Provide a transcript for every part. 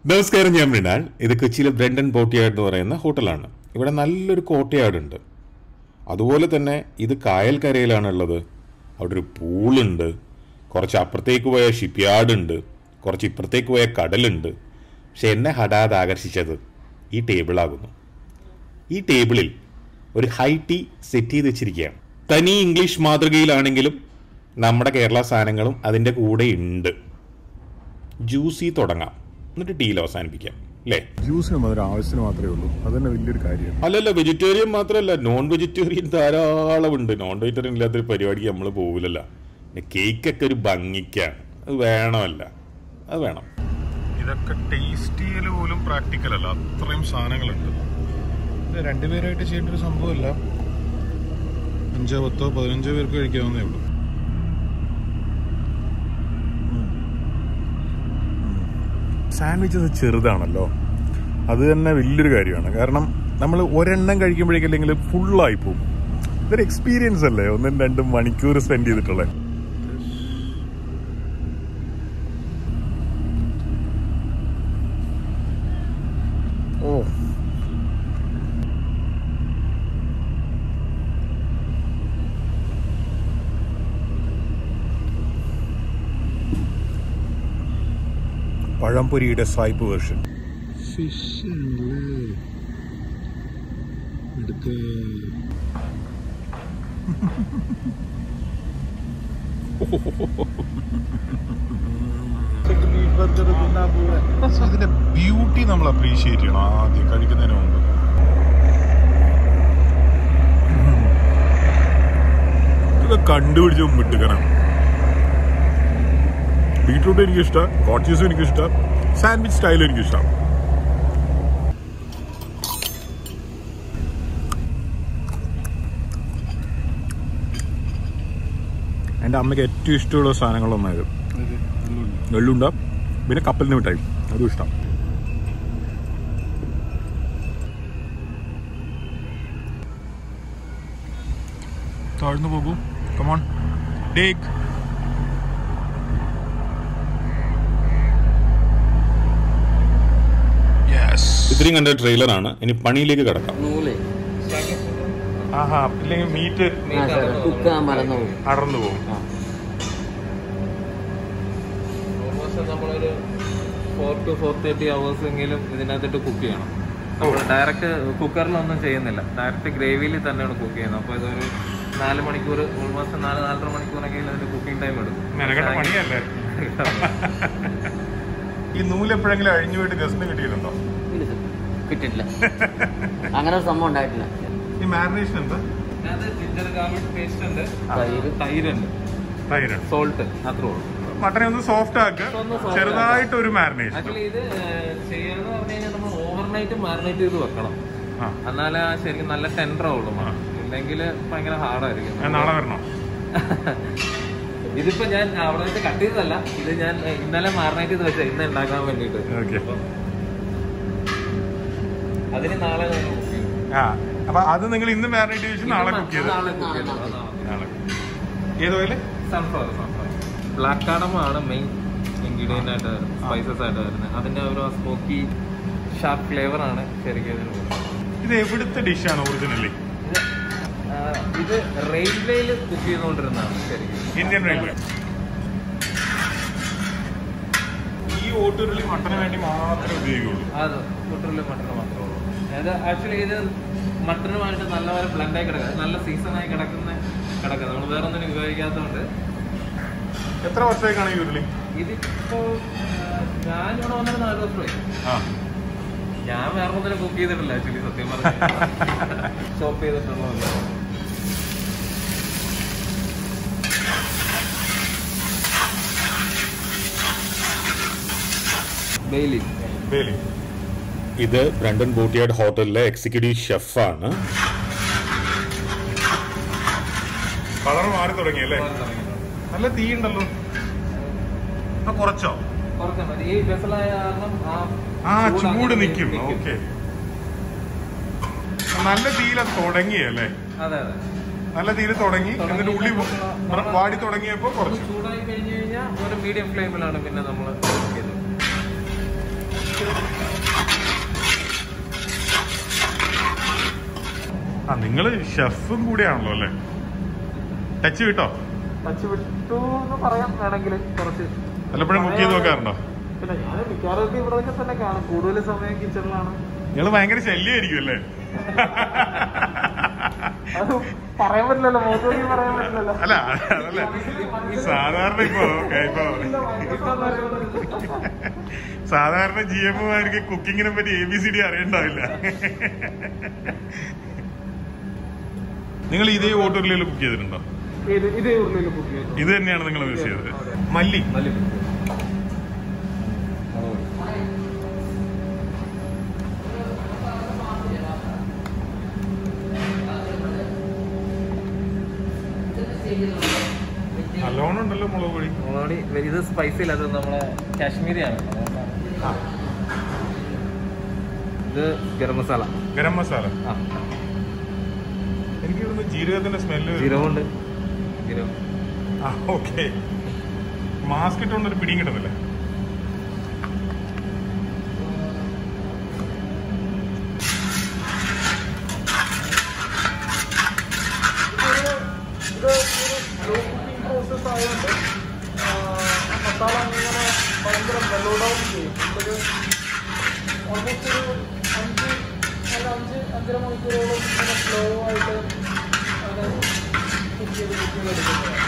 നമസ്കാരം ഞാൻ മൃണാൾ ഇത് കൊച്ചിയിലെ ബ്രണ്ടൻ ബോട്ടിയാട് എന്ന് പറയുന്ന ഹോട്ടലാണ് ഇവിടെ നല്ലൊരു കോട്ടയാടുണ്ട് അതുപോലെ തന്നെ ഇത് കായൽക്കരയിലാണുള്ളത് അവിടെ ഒരു പൂളുണ്ട് കുറച്ച് അപ്പുറത്തേക്ക് പോയ ഷിപ്പ് യാർഡ് ഉണ്ട് കുറച്ച് ഇപ്പുറത്തേക്ക് പോയ കടലുണ്ട് പക്ഷെ എന്നെ ഹഠാത് ആകർഷിച്ചത് ഈ ടേബിളാകുന്നു ഈ ടേബിളിൽ ഒരു ഹൈ ടീ സെറ്റ് ചെയ്ത് വെച്ചിരിക്കുകയാണ് തനി ഇംഗ്ലീഷ് മാതൃകയിലാണെങ്കിലും നമ്മുടെ കേരള സാധനങ്ങളും അതിൻ്റെ കൂടെ ഉണ്ട് ജ്യൂസി തുടങ്ങാം എന്നിട്ട് ടീയിൽ അവസാനിപ്പിക്കാം അല്ലേ ജ്യൂസിന് മധുരം ആവശ്യത്തിന് മാത്രമേ ഉള്ളൂ അത് തന്നെ വലിയൊരു കാര്യമാണ് അല്ലല്ല വെജിറ്റേറിയൻ മാത്രമല്ല നോൺ വെജിറ്റേറിയൻ ധാരാളം ഉണ്ട് നോൺ വെജിറ്റേറിയൻ ഇല്ലാത്തൊരു പരിപാടിക്ക് നമ്മൾ പോകില്ലല്ലോ പിന്നെ കേക്കൊക്കെ ഒരു ഭംഗിക്കാണ് അത് വേണമല്ല അത് വേണം ഇതൊക്കെ ടേസ്റ്റ് ചെയ്യൽ പോലും പ്രാക്ടിക്കൽ അല്ല അത്രയും സാധനങ്ങളുണ്ട് ഇത് രണ്ടുപേരായിട്ട് ചെയ്യേണ്ട ഒരു സംഭവമല്ല അഞ്ചോ പത്തോ പതിനഞ്ചോ പേർക്ക് കഴിക്കാവുന്നേ ഉള്ളൂ സാൻഡ്വിച്ചസ് ചെറുതാണല്ലോ അത് തന്നെ വലിയൊരു കാര്യമാണ് കാരണം നമ്മൾ ഒരെണ്ണം കഴിക്കുമ്പോഴേക്കും അല്ലെങ്കിൽ ഫുള്ളായി പോകും ഇതൊരു എക്സ്പീരിയൻസ് അല്ലേ ഒന്നും രണ്ടും മണിക്കൂർ സ്പെൻഡ് ചെയ്തിട്ടുള്ളത് ഓ പഴംപൊരിയുടെ സ്വൈപ്പ് വേർഷൻ ഫിഷ് ഇതിന്റെ ബ്യൂട്ടി നമ്മൾ അപ്രീഷിയേറ്റ് ചെയ്യണം ആദ്യം കഴിക്കുന്നതിന് മുമ്പ് ഇതൊക്കെ കണ്ടുപിടിച്ച മിട്ടുക്കണം ബീട്രൂട്ട് എനിക്ക് ഇഷ്ടം കോട്ടീസും എനിക്ക് ഇഷ്ടം സാൻഡ്വിച്ച് സ്റ്റൈൽ എനിക്ക് ഇഷ്ടം എൻ്റെ അമ്മയ്ക്ക് ഏറ്റവും ഇഷ്ടമുള്ള സാധനങ്ങളൊന്നായത് വെള്ളുണ്ട പിന്നെ കപ്പലിന് മിഠായി അതും ഇഷ്ടം താഴ്ന്നു പോകൂ കമോൺ ടേക്ക് യെസ് ഇത്രയും കണ്ട ട്രെയിലറാണ് ഇനി പണിയിലേക്ക് കിടക്കാം നൂല് ആഹാ ഇല്ലെങ്കിൽ മീറ്റ് കുക്കാൻ മറന്നു പോകും അടർന്നു പോകും ഓൾമോസ്റ്റ് നമ്മളൊരു four to four thirty hours എങ്കിലും ഇതിനകത്തിട്ട് കുക്ക് ചെയ്യണം നമ്മൾ ഡയറക്റ്റ് കുക്കറിലൊന്നും ചെയ്യുന്നില്ല ഡയറക്റ്റ് ഗ്രേവിയിൽ തന്നെയാണ് കുക്ക് ചെയ്യുന്നത് അപ്പോൾ ഇതൊരു നാല് മണിക്കൂർ ഓൾമോസ്റ്റ് നാല് നാലര മണിക്കൂറൊക്കെ അതിന്റെ കുക്കിംഗ് ടൈം എടുക്കും മെനക്കെട്ട പണിയല്ലേ ഈ നൂല് എപ്പോഴെങ്കിലും അഴിഞ്ഞു പോയിട്ട് ഗസ്റ്റിന് കിട്ടിയിട്ടുണ്ടോ ഇല്ല സർ കിട്ടിയിട്ടില്ല അങ്ങനെ ഒരു സംഭവം ഉണ്ടായിട്ടില്ല ഈ മാരിനേഷൻ എന്താ അത് ജിഞ്ചർ ഗാർലിക് പേസ്റ്റ് ഉണ്ട് തൈര് തൈരുണ്ട് തൈര് സോൾട്ട് അത്രേ ഉള്ളൂ മട്ടനെ ഒന്ന് സോഫ്റ്റ് ആക്കുക ഒന്ന് soft ചെറുതായിട്ട് ഒരു മാരിനേഷൻ ആക്ച്വലി ഇത് ഏഹ്, ചെയ്യാന്ന് പറഞ്ഞു കഴിഞ്ഞാൽ നമ്മൾ ഓവർനൈറ്റ് മാറിനേറ്റ് ചെയ്ത് വെക്കണം ആ എന്നാലേ ആ ശരിക്കും നല്ല ടെൻഡർ ആവുള്ളൂ ഇല്ലെങ്കിൽ ഭയങ്കര ഹാർഡായിരിക്കും ഞാൻ നാളെ വരണോ ഇതിപ്പോ ഞാൻ അവിടെ വെച്ച് കട്ട് ചെയ്തതല്ല ഇത് ഞാൻ ഏഹ്, ഇന്നലെ മാറിനേറ്റ് ചെയ്ത് വെച്ച ഇന്ന് ഉണ്ടാക്കാൻ വേണ്ടിട്ട് ഓക്കെ അതിന് നാളെ ഞാൻ cook ചെയ്യും. ആ അപ്പൊ അത് നിങ്ങൾ ഇന്ന് മാരിനേറ്റ് ചെയ്ത് നാളെ കുക്ക് ചെയ്ത് നാളെ cook ചെയ്തു. അതാണ്. നാളെ ഏത് ഓയില് സൺഫ്ലവർ സൺഫ്ലവർ ബ്ലാക്ക് കാഡമാണ് മെയിൻ ഇൻഗ്രീഡിയൻ്റ് ആയിട്ട് സ്പൈസസ് ആയിട്ട് വരുന്നത് അതിന്റെ ഒരു സ്മോക്കി ഷാർപ്പ് ഫ്ലേവർ ആണ് ശരിക്കും ഇതിന് കൊടുക്കുന്നത്. ഇത് എവിടുത്തെ ഡിഷാണ് ഒറിജിനലി ഇത് ആ, ഇത് റെയിൽവേയിൽ കുക്ക് ചെയ്തുകൊണ്ടിരുന്നതാണ് ശരിക്കും ഇന്ത്യൻ റെയിൽവേ ഈ ഓട്ടുരുളി മട്ടന് വേണ്ടി മാത്രമേ ഉപയോഗിക്കുള്ളൂ അത് കുട്ടറിൽ മട്ടൺ മാത്രമേ ഉള്ളൂ അത് ആക്ച്വലി ഇത് മട്ടനുമായിട്ട് നല്ലപോലെ ബ്ലെൻഡായി കിടക്കുക നല്ല സീസണായി കിടക്കുന്ന കിടക്കുക നമ്മൾ വേറെ ഒന്നിനും ഉപയോഗിക്കാത്തതുകൊണ്ട് എത്ര വർഷത്തേക്കാണ് ഈ ഉരുളി ഇതിപ്പോ ആ, ഞാൻ ഇവിടെ വന്നിട്ട് നാല് ദിവസമായി ആ ഞാൻ വേറെ ഒന്നിനും കുക്ക് ചെയ്തിട്ടില്ല ആക്ച്വലി സത്യം പറഞ്ഞാൽ ഷോപ്പ് ചെയ്തിട്ടുള്ളതല്ല ബെയിലി വേലി ഇത് ബ്രണ്ടൻ ബോട്ടിയാട് ഹോട്ടലിലെ എക്സിക്യൂട്ടീവ് ഷെഫാണ് കളർ മാറി തുടങ്ങിയല്ലേ നല്ല തീ ഉണ്ടല്ലോ ആ കുറച്ചോ കുറച്ചാൽ മതി ഈ വെസലായ കാരണം ആ ചൂട് ചൂട് അങ്ങനെ നിൽക്കും ഓക്കെ നല്ല തീയില തുടങ്ങിയല്ലേ അതെ അതെ നല്ല തീയിൽ തുടങ്ങി തുടങ്ങി. എന്നിട്ട് ഉള്ളി നമ്മള് വാടി തുടങ്ങിയപ്പോ ഒന്ന് കുറച്ച് ചൂടായി കഴിഞ്ഞ് കഴിഞ്ഞാൽ ഒരു മീഡിയം ഫ്ലെയിമിലാണ് പിന്നെ നമ്മൾ ചെയ്തത് നിങ്ങള് ഷെഫും കൂടിയാണല്ലോ അല്ലേ ടച്ച് കിട്ടോ ടച്ച് വിട്ടു എന്ന് പറയാൻ വേണമെങ്കിൽ കുറച്ച് വല്ലപ്പോഴും കുക്ക് ചെയ്ത് നോക്കാറുണ്ടോ പിന്നെ ഞാൻ മിക്കവാറും ഇവിടെ തന്നെ കാണും കൂടുതൽ സമയം കിച്ചണിലാണ് നിങ്ങള് ഭയങ്കര ശല്യമായിരിക്കും അല്ലേ അത് പറയാൻ പറ്റില്ലല്ലോ മോത്തോടി പറയാൻ പറ്റില്ലല്ലോ അല്ല അതല്ല സാധാരണ ഇപ്പോ ഇപ്പൊ സാധാരണ ജി എമ്മുമാർക്ക് കുക്കിങ്ങിനെ പറ്റി എ ബി സി ഡി അറിയണ്ടാവില്ല നിങ്ങൾ ഇതേ ഓട്ടോറിൽ കുക്ക് ചെയ്തിട്ടുണ്ടോ ഇത് ഇതേ ഉള്ളിൽ കുക്ക് ചെയ്തു ഇത് തന്നെയാണ് നിങ്ങൾ യൂസ് ചെയ്തത് മല്ലി മല്ലി നല്ലോണം ഉണ്ടല്ലോ മുളക് പൊടി മുളകുപൊടി ഇത് സ്പൈസി അല്ല അത് നമ്മളെ കാശ്മീരിയാണ് ഇത് ഗരം മസാല ഗരം മസാല ആ എനിക്ക് ഇവിടുന്ന് ജീരകത്തിന്റെ സ്മെല്ല് ജീരകമുണ്ട് ജീരകം ആ ഓക്കെ മാസ്ക് ഇട്ടുകൊണ്ട് ഒരു പിടിയും കിട്ടുന്നില്ല ഇത് സ്ലോ കുക്കിംഗ് പ്രോസസ് ആയതുകൊണ്ട് മസാല അങ്ങനെ ഭയങ്കര മെലോ ഡൗൺ ചെയ്യും ഒരു ഓൾമോസ്റ്റ് ഒരു അഞ്ച് ഒരു അഞ്ച് അഞ്ചര മണിക്കൂറോളം ഇങ്ങനെ സ്ലോ ആയിട്ട് അങ്ങനെ കുക്ക് ചെയ്ത് കുക്ക് ചെയ്ത് എടുക്കുന്നത്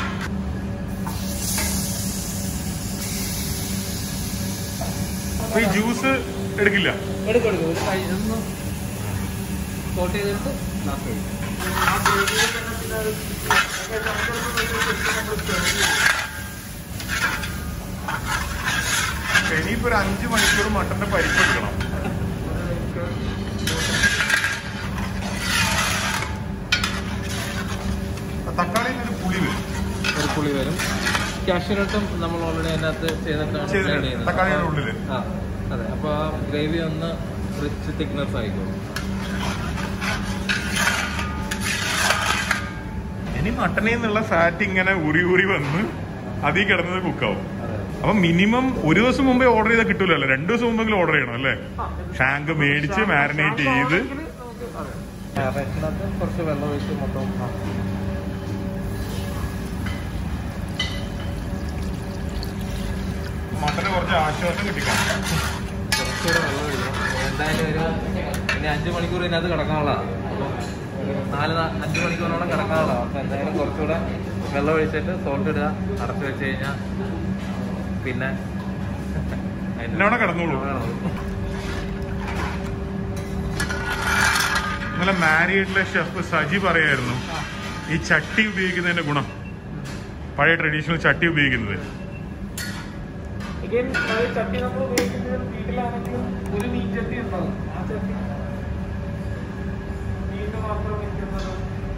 അപ്പൊ ഈ ജ്യൂസ് എടുക്കില്ല എടുക്കും എടുക്കും ഒരു കൈ ഒന്ന് കോട്ട് ചെയ്തെടുത്ത് ലാസ്റ്റ് കഴിക്കും ആ ഗ്രേവിയിൽ തന്നെ പിന്നെ അത് ഇനിയിപ്പോ ഒരു അഞ്ചു മണിക്കൂർ മട്ടന്റെ പരിപ്പ് എടുക്കണം ആ തക്കാളിയിൽ ഒരു പുളി വരും ഒരു പുളി വരും കാഷ്യൂനട്ടും നമ്മൾ ഓൾറെഡി അതിനകത്ത് ചെയ്തിട്ടാണ് ചെയ്തിട്ടുണ്ട്. blend ചെയ്യുന്നത്. തക്കാളിയുടെ ഉള്ളില്. ആ അതെ അപ്പോൾ ആ ഗ്രേവി ഒന്ന് റിച്ച് തിക്നെസ് ആയിക്കോളും ഇനി മട്ടനിൽ നിന്നുള്ള ഫാറ്റ് ഇങ്ങനെ ഉറി ഉറി വന്ന് അതിൽ കിടന്നത് കുക്കാവും അപ്പൊ മിനിമം ഒരു ദിവസം മുമ്പേ ഓർഡർ ചെയ്താൽ കിട്ടൂലല്ലോ രണ്ടു ദിവസം മുമ്പെങ്കിലും ഓർഡർ ചെയ്യണം അല്ലേ ഷാങ്ക് മേടിച്ച് മാരിനേറ്റ് ചെയ്ത് റേഷനകത്ത് കുറച്ച് വെള്ളം ഒഴിച്ച് മൊത്തം മട്ടന് കുറച്ച് ആശ്വാസം കിട്ടിക്കാണും കുറച്ചുകൂടെ വെള്ളം ഒഴിക്കണം എന്തായാലും ഒരു ഇനി അഞ്ച് മണിക്കൂർ ഇതിനകത്ത് കിടക്കാനുള്ളതാണ് അപ്പം ഒരു നാല് നാ- അഞ്ച് മണിക്കൂറോളം കിടക്കാനുള്ളതാണ് അപ്പം എന്തായാലും കുറച്ചുകൂടെ വെള്ളം ഒഴിച്ചിട്ട് സോൾട്ട് ഇടുക അടച്ചു വെച്ച് കഴിഞ്ഞാൽ പിന്നെ എന്നവിടെ കിടന്നോളൂ ഇന്നലെ മാരിയിട്ടിലെ ഷെഫ് സജി പറയായിരുന്നു ഈ ചട്ടി ഉപയോഗിക്കുന്നതിന്റെ ഗുണം പഴയ ട്രഡീഷണൽ ചട്ടി ഉപയോഗിക്കുന്നത് Again, അത് ചട്ടി നമ്മൾ ഉപയോഗിക്കുന്നത് വീട്ടിലാണെങ്കിലും ഒരു മീൻ ചട്ടി ഉണ്ടാവും ആ ചട്ടി മീനിന് മാത്രം വെക്കുന്നത്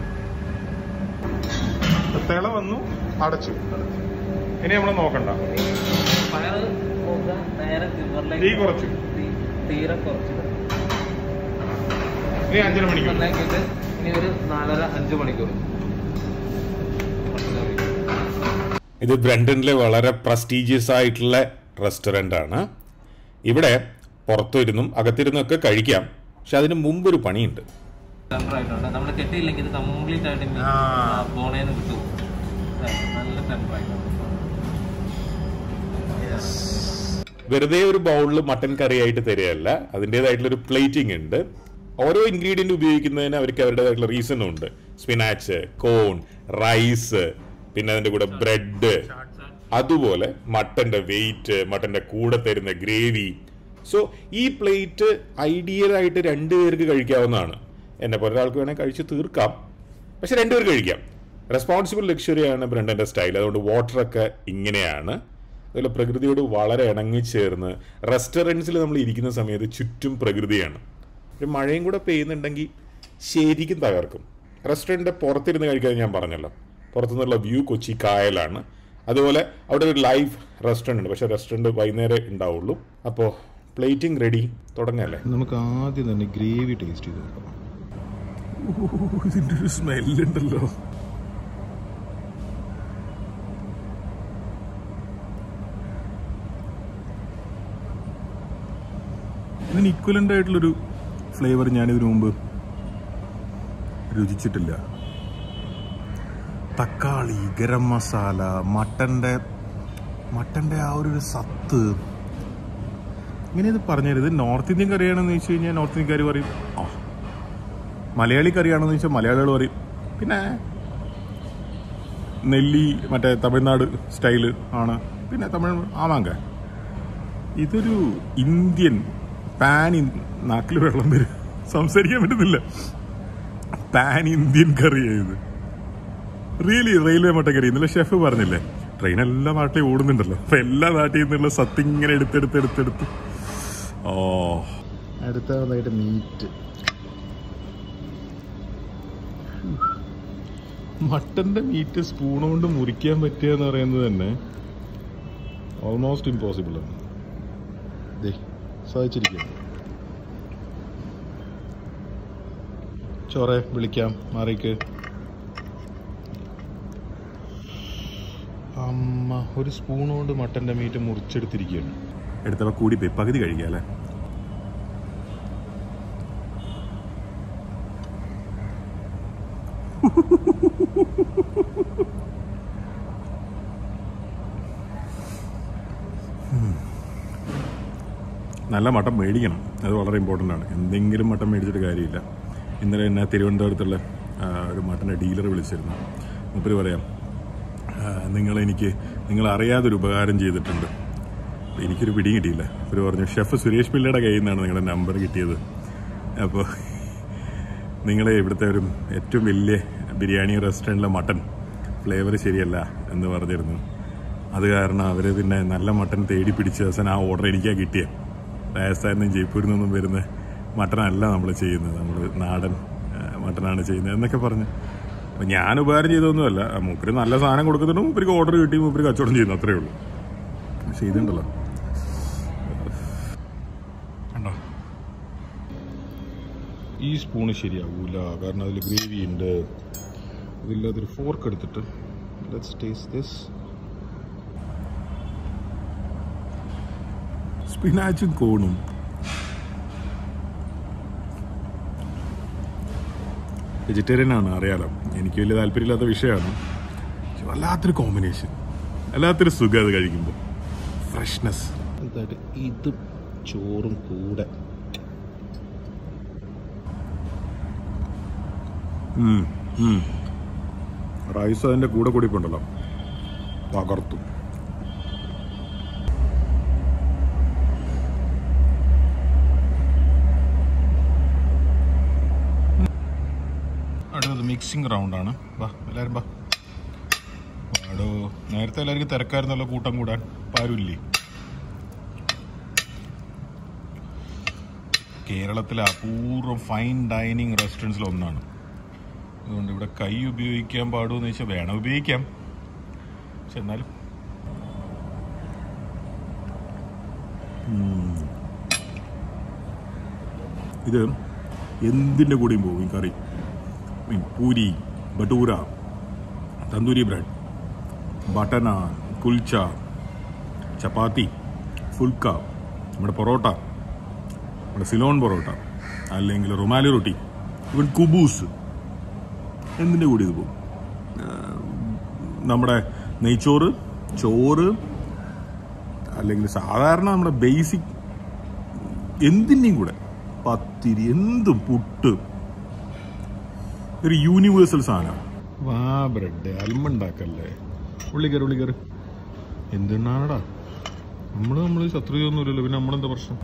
തിള വന്നു അടച്ചു ഇനി നമ്മൾ നോക്കണ്ട പയറ് നോക്കുക നേരെ തീ സിമ്മറിലേക്ക് കുറച്ചു തീ- തീരെ കുറച്ച് ഇനി അഞ്ചര മണിക്കൂർ സിമ്മറിലേക്കിട്ട് ഇനി ഒരു നാലര അഞ്ച് മണിക്കൂർ ഇത് ബ്രണ്ടനിലെ വളരെ പ്രസ്റ്റീജിയസ് ആയിട്ടുള്ള റെസ്റ്റോറൻ്റ് ആണ് ഇവിടെ പുറത്തിരുന്നും അകത്തിരുന്നും ഒക്കെ കഴിക്കാം പക്ഷെ അതിന് മുമ്പൊരു പണിയുണ്ട് ടെൻഡർ ആയിട്ടുണ്ട് നമ്മൾ കെട്ടിയില്ലെങ്കിൽ ഇത് കംപ്ലീറ്റ് ആയിട്ട് ആ. ബോണേന്ന് കിട്ടും നല്ല ടെൻഡർ ആയിട്ടുണ്ട് വെറുതെ ഒരു ബൗളിൽ മട്ടൻ കറി ആയിട്ട് തരികയല്ല അതിൻ്റെതായിട്ടുള്ള ഒരു പ്ലേറ്റിംഗ് ഉണ്ട് ഓരോ ഇൻഗ്രീഡിയൻറ്റ് ഉപയോഗിക്കുന്നതിന് അവർക്ക് അവരുടേതായിട്ടുള്ള റീസണും ഉണ്ട് സ്പിനാച്ച് കോൺ റൈസ് പിന്നെ അതിൻ്റെ കൂടെ ബ്രെഡ് അതുപോലെ മട്ടന്റെ വെയിറ്റ് മട്ടന്റെ കൂടെ തരുന്ന ഗ്രേവി സോ ഈ പ്ലേറ്റ് ഐഡിയൽ ആയിട്ട് രണ്ടു പേർക്ക് കഴിക്കാവുന്നതാണ് എന്നെ പോലെ ഒരാൾക്ക് വേണേൽ കഴിച്ച് തീർക്കാം പക്ഷെ രണ്ടുപേർക്ക് കഴിക്കാം റെസ്പോൺസിബിൾ ലക്ഷറിയാണ് ബ്രണ്ടന്റെ സ്റ്റൈൽ അതുകൊണ്ട് വാട്ടറൊക്കെ ഇങ്ങനെയാണ് അതുപോലെ പ്രകൃതിയോട് വളരെ ഇണങ്ങിച്ചേർന്ന് റെസ്റ്റോറൻറ്റ്സിൽ നമ്മൾ ഇരിക്കുന്ന സമയത്ത് ചുറ്റും പ്രകൃതിയാണ് ഒരു മഴയും കൂടെ പെയ്യുന്നുണ്ടെങ്കിൽ ശരിക്കും തകർക്കും റെസ്റ്റോറൻറ്റിൻ്റെ പുറത്തിരുന്ന് കഴിക്കാൻ ഞാൻ പറഞ്ഞല്ലോ പുറത്തുനിന്നുള്ള വ്യൂ കൊച്ചി കായലാണ് അതുപോലെ അവിടെ ഒരു ലൈവ് റെസ്റ്റോറൻ്റ് ഉണ്ട് പക്ഷേ റെസ്റ്റോറൻറ്റ് വൈകുന്നേരം ഉണ്ടാവുള്ളൂ അപ്പോൾ പ്ലേറ്റിംഗ് റെഡി തുടങ്ങല്ലേ നമുക്ക് ആദ്യം തന്നെ ഗ്രേവി ടേസ്റ്റ് ചെയ്ത് നോക്കാം ഇതിന്റെ ഒരു സ്മെല്ലുണ്ടല്ലോ ഇതിന് ഇക്വലന്റ് ആയിട്ടുള്ളൊരു ഫ്ലേവർ ഞാൻ ഇതിനു മുമ്പ് രുചിച്ചിട്ടില്ല തക്കാളി ഗരം മസാല മട്ടൻ്റെ മട്ടൻ്റെ ആ ഒരു സത്ത് ഇങ്ങനെ ഇത് പറഞ്ഞത് നോർത്ത് ഇന്ത്യൻ കറിയാണെന്ന് ചോദിച്ചു കഴിഞ്ഞാൽ നോർത്ത് ഇന്ത്യക്കാർ പറയും ആ മലയാളി കറിയാണെന്ന് ചോദിച്ചാൽ മലയാളികൾ പറയും പിന്നെ നെല്ലി മറ്റേ തമിഴ്നാട് സ്റ്റൈല് ആണ് പിന്നെ തമിഴ് ആമാങ്ക ഇതൊരു ഇന്ത്യൻ പാൻ നാക്കിൽ വെള്ളം വരും സംസാരിക്കാൻ പറ്റുന്നില്ല പാൻ ഇന്ത്യൻ കറിയായത് റിയലി റെയിൽവേ മട്ടക്കറി ഇന്നലെ ഷെഫ് പറഞ്ഞില്ലേ ട്രെയിൻ എല്ലാ നാട്ടിലും ഓടുന്നുണ്ടല്ലോ അപ്പൊ എല്ലാ നാട്ടിൽ നിന്നുള്ള സത്ത് ഇങ്ങനെ എടുത്തെടുത്ത് എടുത്തെടുത്ത് ഓ അടുത്തതായിട്ട് മീറ്റ് മട്ടന്റെ മീറ്റ് സ്പൂൺ കൊണ്ട് മുറിക്കാൻ പറ്റുക എന്ന് പറയുന്നത് തന്നെ ഓൾമോസ്റ്റ് ഇമ്പോസിബിൾ ആണ് ദേ സാധിച്ചിരിക്കുന്നു ചോറെ വിളിക്കാം മാറിക്ക് അമ്മ ഒരു സ്പൂൺ കൊണ്ട് മട്ടന്റെ മീറ്റ് മുറിച്ചെടുത്തിരിക്കുകയാണ് എടുത്തപ്പോ കൂടി പോയി പകുതി കഴിക്കാം അല്ലേ നല്ല മട്ടൻ മേടിക്കണം അത് വളരെ ഇമ്പോർട്ടൻ്റ് ആണ് എന്തെങ്കിലും മട്ടൻ മേടിച്ചിട്ട് കാര്യമില്ല ഇന്നലെ എന്നെ തിരുവനന്തപുരത്തുള്ള ആ, ഒരു മട്ടൻ്റെ ഡീലർ വിളിച്ചിരുന്നു മുപ്പര് പറയാം ആ, നിങ്ങളെനിക്ക് നിങ്ങൾ അറിയാതൊരു ഉപകാരം ചെയ്തിട്ടുണ്ട് എനിക്കൊരു പിടിയും കിട്ടിയില്ല അവർ പറഞ്ഞു ഷെഫ് സുരേഷ് പിള്ളയുടെ കയ്യിൽ നിന്നാണ് നിങ്ങളുടെ നമ്പർ കിട്ടിയത് അപ്പോൾ നിങ്ങളെ ഇവിടുത്തെ ഒരു ഏറ്റവും വലിയ ബിരിയാണി റെസ്റ്റോറൻറ്റിലെ മട്ടൻ ഫ്ലേവർ ശരിയല്ല എന്ന് പറഞ്ഞിരുന്നു അത് കാരണം അവർ പിന്നെ നല്ല മട്ടൻ തേടി പിടിച്ച ദിവസം ആ ഓർഡർ എനിക്കാ കിട്ടിയത് രാജസ്ഥാനിൽ നിന്നും ജയ്പൂരിൽ നിന്നും വരുന്ന മട്ടനല്ല നമ്മൾ ചെയ്യുന്നത് നമ്മൾ നാടൻ ആ, മട്ടനാണ് ചെയ്യുന്നത് എന്നൊക്കെ പറഞ്ഞ് അപ്പം ഞാൻ ഉപകാരം ചെയ്തൊന്നുമല്ല ആ, മൂപ്പര് നല്ല സാധനം കൊടുക്കുന്നുണ്ട് മൂപ്പർക്ക് ഓർഡർ കിട്ടി മൂപ്പര് കച്ചവടം ചെയ്യുന്നു അത്രേ ഉള്ളൂ പക്ഷേ ഇതുണ്ടല്ലോ കണ്ടോ ഈ സ്പൂണ് ശരിയാവൂല കാരണം അതിൽ ഗ്രേവി ഉണ്ട് ഇതില്ലാത്തൊരു ഫോർക്ക് എടുത്തിട്ട് ലെറ്റ്സ് ടേസ്റ്റ് ദിസ് സ്പിനാച്ചും കോണും വെജിറ്റേറിയൻ ആണ് അറിയാലോ എനിക്ക് വലിയ താല്പര്യമില്ലാത്ത വിഷയമാണ് പക്ഷെ വല്ലാത്തൊരു കോമ്പിനേഷൻ വല്ലാത്തൊരു സുഖം അത് കഴിക്കുമ്പോൾ ഫ്രഷ്നെസ് ഇതായിട്ട് ഇതും ചോറും കൂടെ റൈസ് അതിൻ്റെ കൂടെ കൂടിപ്പുണ്ടല്ലോ തകർത്തു അടുത്തത് മിക്സിംഗ് റൗണ്ടാണ് വാ എല്ലാവരും വാ വാടോ നേരത്തെ എല്ലാവർക്കും തിരക്കായിരുന്നല്ലോ കൂട്ടം കൂടാൻ പാരുമില്ലേ കേരളത്തിലെ അപൂർവം ഫൈൻ ഡൈനിങ് റെസ്റ്റോറൻറ്റ്സിൽ ഒന്നാണ് അതുകൊണ്ട് ഇവിടെ കൈ ഉപയോഗിക്കാൻ പാടുമെന്ന് ചോദിച്ചാൽ വേണം ഉപയോഗിക്കാം പക്ഷെ എന്നാലും ഉം. ഇത് എന്തിൻ്റെ കൂടെയും പോകും ഈ കറി മീൻ പൂരി ബട്ടൂര തന്തൂരി ബ്രെഡ് ബട്ടർ നാൻ കുൽച്ച ചപ്പാത്തി ഫുൽക്ക നമ്മുടെ പൊറോട്ട നമ്മുടെ സിലോൺ പൊറോട്ട അല്ലെങ്കിൽ റുമാലി റൊട്ടി ഇവൻ കുബൂസ് എന്തിൻ്റെ കൂടി ഇത് പോകും ആ, നമ്മുടെ നെയ്ച്ചോറ് ചോറ് അല്ലെങ്കിൽ സാധാരണ നമ്മുടെ ബേസിക് എന്തിൻ്റെയും കൂടെ പത്തിരി എന്തും പുട്ട് ഒരു യൂണിവേഴ്സൽ സാധനം വാ ബ്രെഡ് അൽമുണ്ടാക്കല്ലേ ഉള്ളിക്കറി ഉള്ളിക്കറി എന്തിനാടാ നമ്മൾ നമ്മൾ ശത്രുതയൊന്നുമില്ലല്ലോ പിന്നെ നമ്മളെന്താ പ്രശ്നം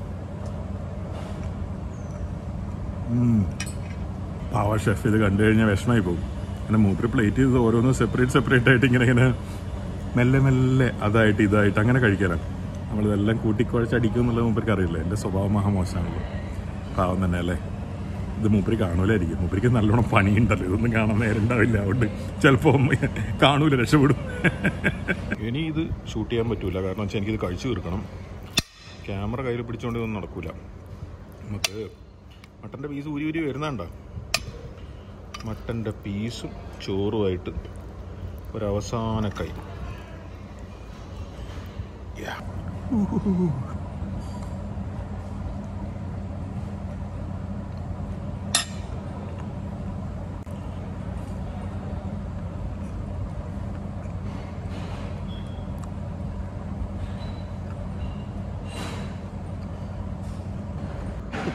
പാവ ഷെഫ് ഇത് കണ്ടു കഴിഞ്ഞാൽ വിഷമായി പോകും അങ്ങനെ മൂപ്പര് പ്ലേറ്റ് ചെയ്ത് ഓരോന്ന് സെപ്പറേറ്റ് സെപ്പറേറ്റ് ആയിട്ട് ഇങ്ങനെ ഇങ്ങനെ മെല്ലെ മെല്ലെ അതായിട്ട് ഇതായിട്ട് അങ്ങനെ കഴിക്കാനാണ് നമ്മളിതെല്ലാം കൂട്ടിക്കുഴച്ച് അടിക്കും എന്നുള്ളത് മൂപ്പർക്ക് അറിയില്ല എൻ്റെ സ്വഭാവം മഹാ മോശമാണല്ലോ പാവം തന്നെ അല്ലേ ഇത് മൂപ്പര് കാണൂലായിരിക്കും മൂപ്പരിക്ക് നല്ലോണം പണിയുണ്ടല്ലോ ഇതൊന്നും കാണാൻ നേരം ഉണ്ടാവില്ല അതുകൊണ്ട് ചിലപ്പോൾ കാണൂല രക്ഷപ്പെടും ഇനി ഇത് ഷൂട്ട് ചെയ്യാൻ പറ്റൂല കാരണം വെച്ചാൽ എനിക്കിത് കഴിച്ചു തീർക്കണം ക്യാമറ കയ്യിൽ പിടിച്ചുകൊണ്ട് ഇതൊന്നും നടക്കൂല നമുക്ക് മട്ടൻ്റെ പീസ് ഊരി ഊരി വരുന്നുണ്ടോ മട്ടൻ്റെ പീസും ചോറുമായിട്ട് ഒരവസാന കൈ Yeah.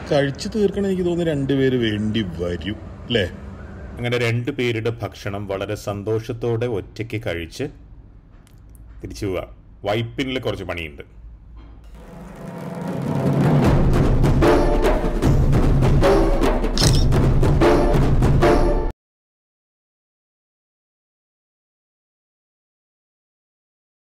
കഴിച്ചു തീർക്കണം എനിക്ക് തോന്നുന്നു രണ്ടുപേര് വേണ്ടി വരും അല്ലേ അങ്ങനെ രണ്ട് പേരുടെ ഭക്ഷണം വളരെ സന്തോഷത്തോടെ ഒറ്റയ്ക്ക് കഴിച്ച് തിരിച്ചു പോവാ വൈപ്പിനിൽ കുറച്ച് പണിയുണ്ട്